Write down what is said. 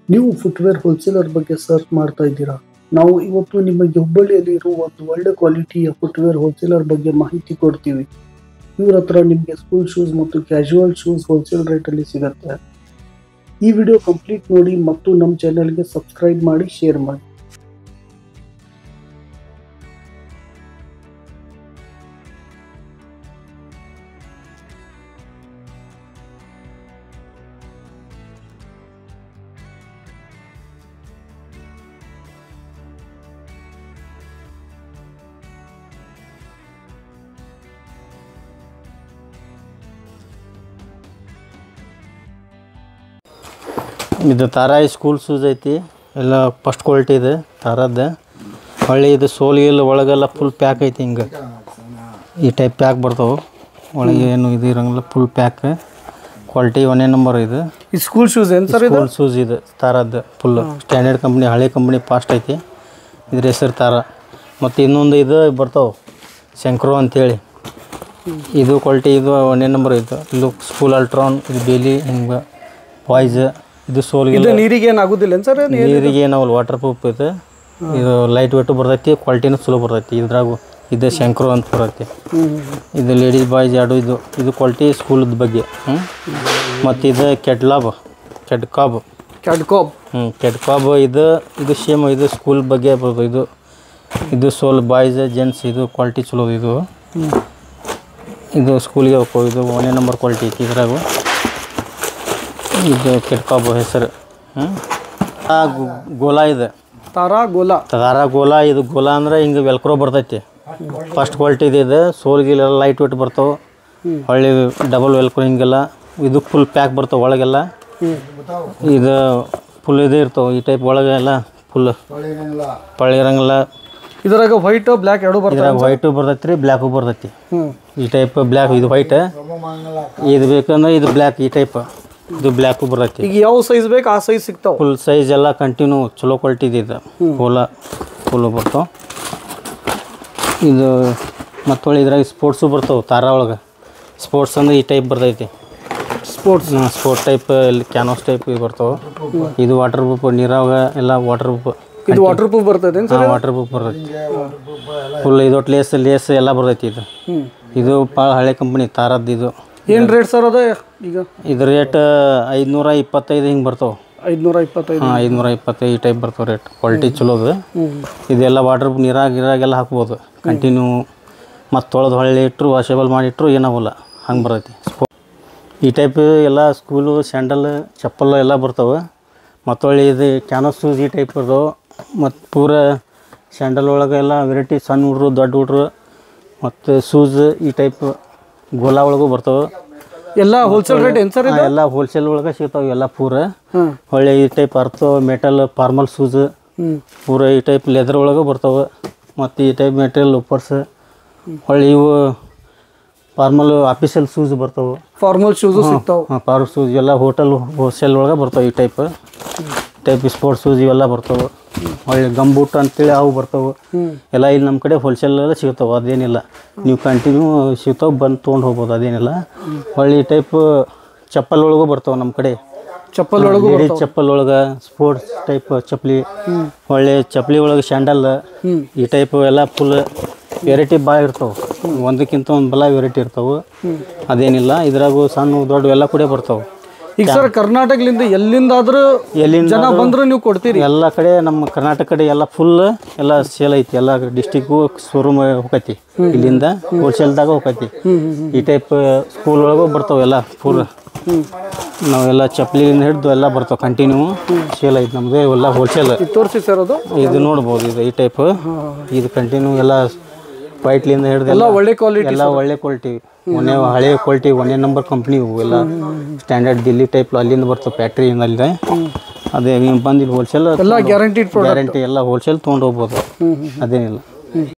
ನೀವು footwear wholesaler ಬಗ್ಗೆ search ಮಾಡ್ತಾ ಇದ್ದೀರಾ ನಾವು ಇವತ್ತು ನಿಮಗೆ ಹುಬ್ಬಳ್ಳಿಯಲ್ಲಿ ಇರುವ ಒಂದು ಒಳ್ಳೆ ಕ್ವಾಲಿಟಿಯ ಫುಟ್ವೇರ್ ಹೋಲ್ಸೇಲರ್ ಬಗ್ಗೆ ಮಾಹಿತಿ ಕೊಡ್ತೀವಿ ಇವ್ರ ಹತ್ರ ನಿಮಗೆ ಸ್ಕೂಲ್ ಶೂಸ್ ಮತ್ತು ಕ್ಯಾಶುವಲ್ ಶೂಸ್ ಹೋಲ್ಸೇಲ್ ರೇಟಲ್ಲಿ ಸಿಗುತ್ತೆ ಈ ವಿಡಿಯೋ ಕಂಪ್ಲೀಟ್ ನೋಡಿ ಮತ್ತು ನಮ್ಮ ಚಾನೆಲ್ಗೆ ಸಬ್ಸ್ಕ್ರೈಬ್ ಮಾಡಿ ಶೇರ್ ಮಾಡಿ ಇದು ತಾರಾಯಿ ಸ್ಕೂಲ್ ಶೂಸ್ ಐತಿ ಎಲ್ಲ ಫಸ್ಟ್ ಕ್ವಾಲಿಟಿ ಇದೆ ತಾರದ್ದು ಹೊಳ್ಳಿ ಇದು ಸೋಲಿಗೆಲ್ಲ ಒಳಗೆಲ್ಲ ಫುಲ್ ಪ್ಯಾಕ್ ಐತಿ ಹಿಂಗೆ ಈ ಟೈಪ್ ಪ್ಯಾಕ್ ಬರ್ತಾವೆ ಒಳಗೆ ಏನು ಇದು ಇರಂಗಿಲ್ಲ ಫುಲ್ ಪ್ಯಾಕ್ ಕ್ವಾಲಿಟಿ ಒಂದೇ ನಂಬರ್ ಇದು ಈ ಸ್ಕೂಲ್ ಶೂಸ್ ಏನ್ ಸರ್ ಸ್ಕೂಲ್ ಶೂಸ್ ಇದು ತಾರದ್ದು ಫುಲ್ ಸ್ಟ್ಯಾಂಡರ್ಡ್ ಕಂಪ್ನಿ ಹಳೆ ಕಂಪ್ನಿ ಫಾಸ್ಟ್ ಐತಿ ಇದ್ರ ಹೆಸರು ತಾರ ಮತ್ತು ಇನ್ನೊಂದು ಇದು ಬರ್ತಾವೆ ಶಂಕ್ರೋ ಅಂತೇಳಿ ಇದು ಕ್ವಾಲಿಟಿ ಇದು ಒಂದೇ ನಂಬರ್ ಇದು ಇದು ಸ್ಕೂಲ್ ಅಲ್ಟ್ರಾನ್ ಇದು ಬೇಲಿ ಹಿಂಗೆ ಬಾಯ್ಸ್ ಇದು ಸೋಲ್ಗೆ ಇದು ನೀರಿಗೆ ಏನು ಆಗುದಿಲ್ಲ ಸರ್ ನೀರಿಗೆ ನಾವು ವಾಟರ್ ಪ್ರೂಫ್ ಇದೆ ಇದು ಲೈಟ್ ವೆಟ್ ಬರ್ತೈತಿ ಕ್ವಾಲಿಟಿನೂ ಚಲೋ ಬರ್ತೈತಿ ಇದ್ರಾಗು ಇದು ಶಂಕ್ರು ಅಂತ ಬರ್ತೈತಿ ಇದು ಲೇಡೀಸ್ ಬಾಯ್ಸ್ ಎರಡು ಇದು ಇದು ಕ್ವಾಲಿಟಿ ಸ್ಕೂಲದ ಬಗ್ಗೆ ಹ್ಞೂ ಮತ್ತು ಇದು ಕೆಡ್ಲಾಬ್ ಕೆಡ್ಕಾಬ್ ಕ್ಯಾಡ್ಕಾಪ್ ಹ್ಞೂ ಕೆಡ್ಕಾಬ್ ಇದು ಇದು ಸೇಮ್ ಇದು ಸ್ಕೂಲ್ ಬಗ್ಗೆ ಬರ್ತದೆ ಇದು ಇದು ಸೋಲ್ ಬಾಯ್ಸ್ ಜೆಂಟ್ಸ್ ಇದು ಕ್ವಾಲಿಟಿ ಚಲೋ ಇದು ಇದು ಸ್ಕೂಲಿಗೆ ಹೋಗೋ ಇದು ಒಂದೇ ನಂಬರ್ ಕ್ವಾಲಿಟಿ ಐತಿ ಇದ್ರಾಗು ಇದು ಕೆಡ್ಕಾಬ್ ಹೆಸರು ಹ್ಞೂ ಆ ಗೊ- ಗೋಲಾ ಇದೆ ತಾರಾ ಗೋಲಾ ತದಾರ ಗೋಲಾ ಇದು ಗೋಲಾ ಅಂದ್ರೆ ಹಿಂಗೆ ವೆಲ್ಕ್ರೋ ಬರ್ತೈತಿ ಫಸ್ಟ್ ಕ್ವಾಲಿಟಿ ಇದೆ ಸೋಲ್ಗಿಲ್ಲ ಲೈಟ್ ವೆಟ್ ಬರ್ತಾವೆ ಹೊಳ್ಳಿ ಡಬಲ್ ವೆಲ್ಕ್ರೋ ಹಿಂಗೆಲ್ಲ ಇದು ಫುಲ್ ಪ್ಯಾಕ್ ಬರ್ತಾವೆ ಒಳಗೆಲ್ಲ ಇದು ಫುಲ್ ಇದು ಇರ್ತಾವೆ ಈ ಟೈಪ್ ಒಳಗೆ ಎಲ್ಲ ಫುಲ್ ಪಳ್ಳಿ ಇರಂಗಿಲ್ಲ ಇದ್ರಾಗ ವೈಟ್ ಬ್ಲ್ಯಾಕ್ ಎರಡು ಬರ್ತವೆ ಇದ್ರಾಗ ವೈಟು ಬರ್ತೈತಿ ರೀ ಬ್ಲ್ಯಾಕು ಬರ್ತೈತಿ ಹ್ಞೂ ಈ ಟೈಪ್ ಬ್ಲ್ಯಾಕ್ ಇದು ವೈಟ್ ಇದು ಬೇಕಂದ್ರೆ ಇದು ಬ್ಲ್ಯಾಕ್ ಈ ಟೈಪ್ ಇದು ಬ್ಲ್ಯಾಕು ಬರ್ತೈತಿ ಈಗ ಯಾವ ಸೈಜ್ ಬೇಕು ಆ ಸೈಜ್ ಸಿಗ್ತಾವ ಫುಲ್ ಸೈಜ್ ಎಲ್ಲ ಕಂಟಿನ್ಯೂ ಚಲೋ ಕ್ವಾಲಿಟಿ ಇದು ಫುಲ್ಲ ಫುಲ್ ಬರ್ತಾವೆ ಇದು ಮತ್ತೊಳ್ಳಿ ಇದ್ರಾಗ ಸ್ಪೋರ್ಟ್ಸು ಬರ್ತಾವೆ ತಾರ ಒಳಗೆ ಸ್ಪೋರ್ಟ್ಸ್ ಅಂದ್ರೆ ಈ ಟೈಪ್ ಬರ್ತೈತಿ ಸ್ಪೋರ್ಟ್ಸ್ ಸ್ಪೋರ್ಟ್ ಟೈಪ್ ಇಲ್ಲಿ ಕ್ಯಾನೋಸ್ ಟೈಪ್ ಇವು ಬರ್ತಾವೆ ಇದು ವಾಟರ್ ಪ್ರೂಫ್ ನೀರಾಗ ಎಲ್ಲ ವಾಟರ್ ಪ್ರೂಫ್ ಇದು ವಾಟರ್ ಪ್ರೂಫ್ ಬರ್ತೈತೆ ಹಾಂ ವಾಟರ್ ಪ್ರೂಫ್ ಬರ್ತೈತಿ ಫುಲ್ ಇದೊಟ್ಟು ಲೇಸ್ ಲೇಸ್ ಎಲ್ಲ ಬರ್ತೈತಿ ಇದು ಹ್ಞೂ ಇದು ಭಾಳ ಹಳೆ ಕಂಪ್ನಿ ತಾರದ್ದು ಇದು ಏನು ರೇಟ್ ಸರ್ ಅದ ಈಗ ಇದು ರೇಟ್ ಐದುನೂರ ಇಪ್ಪತ್ತೈದು ಹಿಂಗೆ ಬರ್ತಾವೆ ಐದುನೂರ ಇಪ್ಪತ್ತೈದು ಹಾಂ ಐದುನೂರ ಇಪ್ಪತ್ತೈದು ಈ ಟೈಪ್ ಬರ್ತಾವೆ ರೇಟ್ ಕ್ವಾಲಿಟಿ ಚಲೋ ಅದು ಇದೆಲ್ಲ ವಾಟರ್ ನೀರಾಗ ನೀರಾಗೆಲ್ಲ ಹಾಕ್ಬೋದು ಕಂಟಿನ್ಯೂ ಮತ್ತು ತೊಳೆದು ಹೊಳ್ಳಿ ಇಟ್ಟರು ವಾಷೇಬಲ್ ಮಾಡಿಟ್ರು ಏನಾಗಲ್ಲ ಹಂಗೆ ಬರ್ತೈತಿ ಸ್ಪೋ- ಈ ಟೈಪ್ ಎಲ್ಲ ಸ್ಕೂಲು ಸ್ಯಾಂಡಲ್ ಚಪ್ಪಲ್ ಎಲ್ಲ ಬರ್ತಾವೆ ಮತ್ತೊಳ್ಳಿ ಇದು ಕ್ಯಾನಸ್ ಶೂಸ್ ಈ ಟೈಪ್ ಬರ್ತಾವೆ ಮತ್ತು ಪೂರ ಸ್ಯಾಂಡಲ್ ಒಳಗೆ ಎಲ್ಲ ವೆರೈಟಿ ಸಣ್ಣ ಹುಡ್ರು ದೊಡ್ಡ ಹುಡ್ರು ಮತ್ತು ಶೂಸ್ ಈ ಟೈಪ್ ಗೋಲಾ ಒಳಗೂ ಬರ್ತಾವೆ ಎಲ್ಲ ಹೋಲ್ಸೇಲ್ ರೇಟ್ ಏನು ಸರ್ ಹಾಂ, ಎಲ್ಲ ಹೋಲ್ಸೇಲ್ ಒಳಗೆ ಸಿಗ್ತಾವೆ ಎಲ್ಲ ಪೂರ ಹಾಂ ಹೊಳ್ಳಿ ಈ ಟೈಪ್ ಅರ್ಥ ಮೆಟಲ್ ಫಾರ್ಮಲ್ ಶೂಸ್ ಹ್ಞೂ ಪೂರ ಈ ಟೈಪ್ ಲೆದರ್ ಒಳಗೆ ಬರ್ತಾವೆ ಮತ್ತು ಈ ಟೈಪ್ ಮೆಟೀರಿಯಲ್ ಉಪ್ಪರ್ಸ್ ಹೊಳ್ಳಿ ಇವು ಫಾರ್ಮಲ್ ಆಫೀಸಲ್ ಶೂಸ್ ಬರ್ತಾವೆ ಫಾರ್ಮಲ್ ಶೂಸು ಸಿಗ್ತಾವ ಹಾಂ ಪಾರ್ ಶೂಸ್ ಎಲ್ಲ ಹೋಟೆಲ್ ಹೋಲ್ಸೇಲ್ ಒಳಗೆ ಬರ್ತಾವೆ ಈ ಟೈಪ್ ಟೈಪ್ ಸ್ಪೋರ್ಟ್ಸ್ ಶೂಸ್ ಇವೆಲ್ಲ ಬರ್ತಾವೆ ಹೊಳ್ಳಿ ಗಮ್ ಬೂಟ್ ಅಂತೇಳಿ ಅವು ಬರ್ತಾವೆ ಹ್ಞೂ ಎಲ್ಲ ಇಲ್ಲಿ ನಮ್ಮ ಕಡೆ ಹೋಲ್ಸೇಲ್ ಎಲ್ಲ ಸಿಗ್ತಾವೆ ಅದೇನಿಲ್ಲ ನೀವು ಕಂಟಿನ್ಯೂ ಸಿಗ್ತಾವೆ ಬಂದು ತೊಗೊಂಡು ಹೋಗ್ಬೋದು ಅದೇನಿಲ್ಲ ಹೊಳ್ಳಿ ಈ ಟೈಪ್ ಚಪ್ಪಲ್ ಒಳಗೂ ಬರ್ತಾವೆ ನಮ್ಮ ಕಡೆ ಚಪ್ಪಲ್ ಒಳಗೂ ಲೇಡೀಸ್ ಚಪ್ಪಲ್ ಒಳಗೆ ಸ್ಪೋರ್ಟ್ಸ್ ಟೈಪ್ ಚಪ್ಪಲಿ ಒಳ್ಳೆ ಚಪ್ಪಲಿ ಒಳಗೆ ಸ್ಯಾಂಡಲ್ ಹ್ಞೂ ಈ ಟೈಪ್ ಎಲ್ಲ ಫುಲ್ ವೆರೈಟಿ ಭಾಳ ಇರ್ತಾವೆ ಒಂದಕ್ಕಿಂತ ಒಂದು ಬಲ ವೆರೈಟಿ ಇರ್ತಾವೆ ಅದೇನಿಲ್ಲ ಇದ್ರಾಗು ಸಣ್ಣ ದೊಡ್ಡ ಎಲ್ಲ ಕೂಡ ಬರ್ತಾವೆ ಈಗ ಸರ್ ಕರ್ನಾಟಕದಿಂದ ಎಲ್ಲಿಂದಾದ್ರೂ ಎಲ್ಲಿಂದ ಜನ ಬಂದ್ರೆ ನೀವು ಕೊಡ್ತೀರಿ ಎಲ್ಲ ಕಡೆ ನಮ್ಮ ಕರ್ನಾಟಕ ಕಡೆ ಎಲ್ಲ ಫುಲ್ ಎಲ್ಲ ಸೇಲ್ ಐತಿ ಎಲ್ಲ ಡಿಸ್ಟಿಕ್ಕು ಶೋರೂಮ್ ಹೋಗತಿ ಇಲ್ಲಿಂದ ಹೋಲ್ಸೇಲ್ದಾಗ ಹೋಗತಿ ಈ ಟೈಪ್ ಸ್ಕೂಲ್ ಒಳಗೂ ಬರ್ತಾವೆ ಎಲ್ಲ ಫುಲ್ ನಾವೆಲ್ಲ ಚಪ್ಪಲಿಯಿಂದ ಹಿಡಿದು ಎಲ್ಲ ಬರ್ತಾವೆ ಕಂಟಿನ್ಯೂ ಸೇಲ್ ಐತಿ ನಮ್ಮದು ಎಲ್ಲ ಹೋಲ್ಸೇಲ್ ಈಗ ತೋರಿಸಿ ಸರ್ ಅದು ಇದು ನೋಡ್ಬೋದು ಇದು ಈ ಟೈಪ್ ಇದು ಕಂಟಿನ್ಯೂ ಎಲ್ಲ ವೈಟ್ಲಿಂದ ಹಿಡಿದು ಎಲ್ಲ ಒಳ್ಳೆ ಕ್ವಾಲಿಟಿ ಎಲ್ಲ ಒಳ್ಳೆ ಕ್ವಾಲಿಟಿ ಒಂದೇ ಹಳೆ ಕ್ವಾಲಿಟಿ ಒಂದೇ ನಂಬರ್ ಕಂಪ್ನಿ ಇವು ಎಲ್ಲ ಸ್ಟ್ಯಾಂಡರ್ಡ್ ದಿಲ್ಲಿ ಟೈಪ್ ಅಲ್ಲಿಂದ ಬರ್ತವೆ ಫ್ಯಾಕ್ಟ್ರಿಯಿಂದ ಅಲ್ಲಿದೆ ಅದೇ ನೀವು ಬಂದು ಇಲ್ಲಿ ಹೋಲ್ಸೇಲ್ ಎಲ್ಲ ಗ್ಯಾರಂಟಿಡ್ ಪ್ರಾಡಕ್ಟ್ ಗ್ಯಾರಂಟಿ ಎಲ್ಲ ಹೋಲ್ಸೇಲ್ ತೊಗೊಂಡು ಹೋಗ್ಬೋದು ಅದೇನಿಲ್ಲ